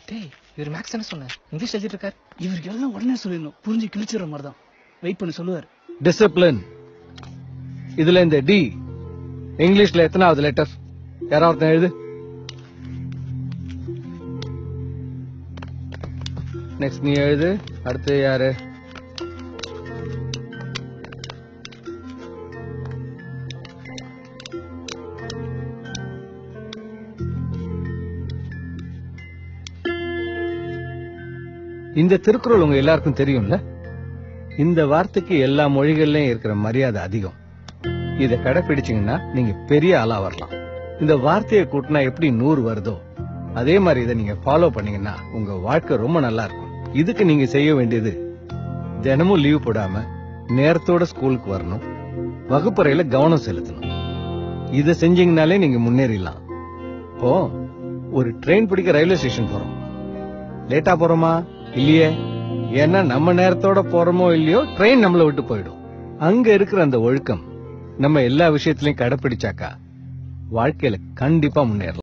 டேய் இவர் மேக்ஸ் தானே சொன்னேன் இங்கிலீஷ் எழுதிட்டு இருக்காரு இவருக்கு எல்லாம் உடனே சொல்லிடணும் புரிஞ்சு கிழிச்சிடுற மாதிரி தான் வெயிட் பண்ணி சொல்லுவார் டிசிப்ளின் இதுல இந்த டி இங்கிலீஷ்ல எத்தனாவது லெட்டர் யாராவது எழுது நெக்ஸ்ட் நீ எழுது அடுத்து யாரு இந்த திருக்குறள் உங்க எல்லாருக்கும் தெரியும்ல இந்த வார்த்தைக்கு எல்லா மொழிகள்லயும் இருக்கிற மரியாதை அதிகம் இத கடைபிடிச்சீங்கன்னா நீங்க பெரிய ஆளா வரலாம் இந்த வார்த்தையை கூட்டினா எப்படி நூறு வருதோ அதே மாதிரி இதை நீங்க ஃபாலோ பண்ணீங்கன்னா உங்க வாழ்க்கை ரொம்ப நல்லா இருக்கும் இதுக்கு நீங்க செய்ய வேண்டியது தினமும் லீவ் போடாம நேரத்தோட ஸ்கூலுக்கு வரணும் வகுப்பறையில கவனம் செலுத்தணும் இத செஞ்சீங்கனாலே நீங்க முன்னேறிடலாம் இப்போ ஒரு ட்ரெயின் பிடிக்க ரயில்வே ஸ்டேஷன் போறோம் லேட்டா போறோமா இல்லையே ஏன்னா நம்ம நேரத்தோட போறோமோ இல்லையோ ட்ரெயின் நம்மள விட்டு போயிடும் அங்க இருக்கிற அந்த ஒழுக்கம் நம்ம எல்லா விஷயத்திலயும் கடைபிடிச்சாக்கா வாழ்க்கையில கண்டிப்பா முன்னேறலாம்